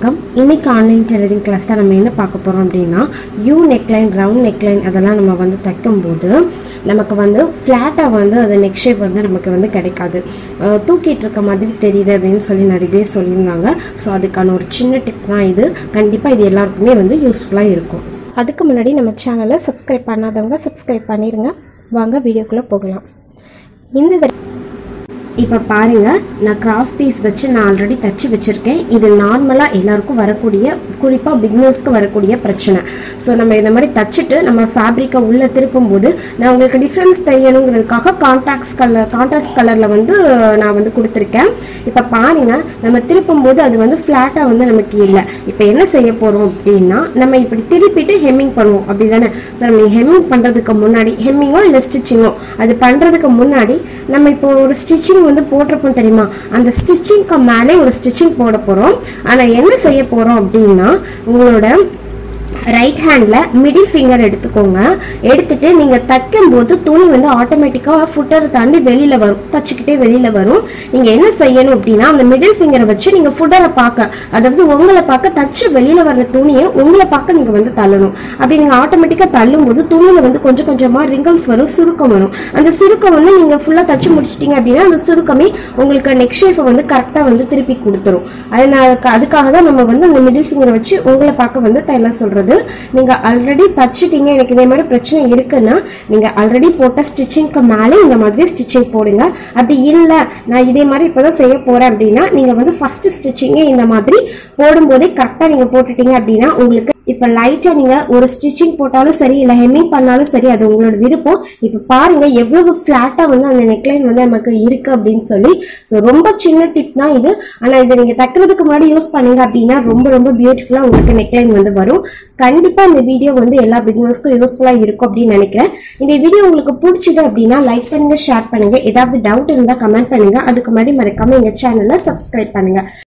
வணக்கம் இன்னைக்கு online tailoring class தான் நம்ம என்ன பார்க்க போகிறோம் அப்படின்னா யூ நெக்லைன் ரவுண்ட் நெக்லைன் அதெல்லாம் நம்ம வந்து தைக்கும்போது நமக்கு வந்து ஃப்ளாட்டாக வந்து அது நெக் ஷேப் வந்து நமக்கு வந்து கிடைக்காது அஹ் தூக்கிட்டு இருக்க மாதிரி தெரியுது அப்படின்னு சொல்லி நிறைய பேர் சொல்லியிருந்தாங்க ஸோ அதுக்கான ஒரு சின்ன டிப் தான் இது கண்டிப்பாக இது எல்லாருக்குமே வந்து யூஸ்ஃபுல்லாக இருக்கும் அதுக்கு முன்னாடி நம்ம சேனலை சப்ஸ்கிரைப் பண்ணாதவங்க சப்ஸ்கிரைப் பண்ணிடுங்க வாங்க வீடியோக்குள்ளே போகலாம் இந்த தடவை இப்போ பாருங்க நான் கிராஸ் பீஸ் வச்சு நான் ஆல்ரெடி தச்சு வச்சிருக்கேன் இது நார்மலாக எல்லாருக்கும் வரக்கூடிய குறிப்பாக பிகினர்ஸ்க்கு வரக்கூடிய பிரச்சனை ஸோ நம்ம இந்த மாதிரி தச்சுட்டு நம்ம ஃபேப்ரிக்கை உள்ளே திருப்பும் போது நான் உங்களுக்கு டிஃப்ரென்ஸ் தெரியணுங்கிறதுக்காக கான்ட்ராக்ட்ஸ் கலர் கான்ட்ராஸ்ட் கலரில் வந்து நான் வந்து கொடுத்துருக்கேன் இப்போ பாருங்க நம்ம திருப்பும் போது அது வந்து ஃப்ளாட்டாக வந்து நமக்கு இல்லை இப்போ என்ன செய்ய போகிறோம் அப்படின்னா நம்ம இப்படி திருப்பிட்டு ஹெம்மிங் பண்ணுவோம் அப்படி தானே ஸோ நம்ம ஹெம்மிங் பண்ணுறதுக்கு முன்னாடி ஹெம்மிங்கோ இல்லை ஸ்டிச்சிங்கோ அது பண்ணுறதுக்கு முன்னாடி நம்ம இப்போ ஒரு ஸ்டிச்சிங் வந்து போட்டிருப்போம் தெரியுமா அந்த ஸ்டிச்சிங்க்கு மேலே ஒரு ஸ்டிச்சிங் போட போகிறோம் ஆனால் என்ன செய்ய போகிறோம் அப்படின்னா உங்களோட ரைட் ஹேண்டில் மிடில் ஃபிங்கர் எடுத்துக்கோங்க எடுத்துட்டு நீங்கள் தைக்கும் போது துணி வந்து ஆட்டோமேட்டிக்காக ஃபுட்டரை தாண்டி வெளியில் வரும் தச்சுக்கிட்டே வெளியில் வரும் நீங்கள் என்ன செய்யணும் அப்படின்னா அந்த மிடில் ஃபிங்கரை வச்சு நீங்கள் ஃபுட்டரை பார்க்க அதாவது உங்களை பார்க்க தச்சு வெளியில் வர்ற துணியை உங்களை பார்க்க நீங்கள் வந்து தள்ளணும் அப்படி நீங்கள் ஆட்டோமேட்டிக்காக தள்ளும் போது துணியில் வந்து கொஞ்சம் கொஞ்சமாக ரிங்கல்ஸ் வரும் சுருக்கம் வரும் அந்த சுருக்கம் வந்து நீங்கள் ஃபுல்லாக தச்சு முடிச்சிட்டீங்க அப்படின்னா அந்த சுருக்கமே உங்களுக்கு நெக் ஷேப்பை வந்து கரெக்டாக வந்து திருப்பி கொடுத்துரும் அதனால அதுக்காக தான் நம்ம வந்து அந்த மிடில் ஃபிங்கரை வச்சு உங்களை பார்க்க வந்து தைல சொல்றது நீங்க ஆல்ரெடி தச்சுட்டீங்க எனக்கு இதே மாதிரி பிரச்சனை இருக்குன்னா நீங்க ஆல்ரெடி போட்ட ஸ்டிச்சிங்க்கு மேலே இந்த மாதிரி ஸ்டிச்சிங் போடுங்க அப்படி இல்லை நான் இதே மாதிரி இப்போதான் செய்ய போறேன் அப்படின்னா நீங்க வந்து ஃபர்ஸ்ட் ஸ்டிச்சிங்கே இந்த மாதிரி போடும்போதே கரெக்டாக நீங்க போட்டுட்டீங்க அப்படின்னா உங்களுக்கு இப்போ லைட்டா நீங்க ஒரு ஸ்டிச்சிங் போட்டாலும் சரி இல்லை ஹெம்மிங் பண்ணாலும் சரி அது உங்களோட விருப்பம் இப்போ பாருங்க எவ்வளவு ஃபிளாட்டா வந்து அந்த நெக்லைன் வந்து நமக்கு இருக்கு அப்படின்னு சொல்லி ஸோ ரொம்ப சின்ன டிப் தான் இது ஆனா இதை நீங்க தைக்கிறதுக்கு முன்னாடி யூஸ் பண்ணீங்க அப்படின்னா ரொம்ப ரொம்ப பியூட்டிஃபுல்லா உங்களுக்கு நெக்லைன் வந்து வரும் கண்டிப்பா இந்த வீடியோ வந்து எல்லா பிகினர்ஸ்க்கும் யூஸ்ஃபுல்லா இருக்கும் அப்படின்னு நினைக்கிறேன் இந்த வீடியோ உங்களுக்கு பிடிச்சது அப்படின்னா லைக் பண்ணுங்க ஷேர் பண்ணுங்க ஏதாவது டவுட் இருந்தா கமெண்ட் பண்ணுங்க அதுக்கு முன்னாடி மறக்காம எங்க சேனலை சப்ஸ்கிரைப் பண்ணுங்க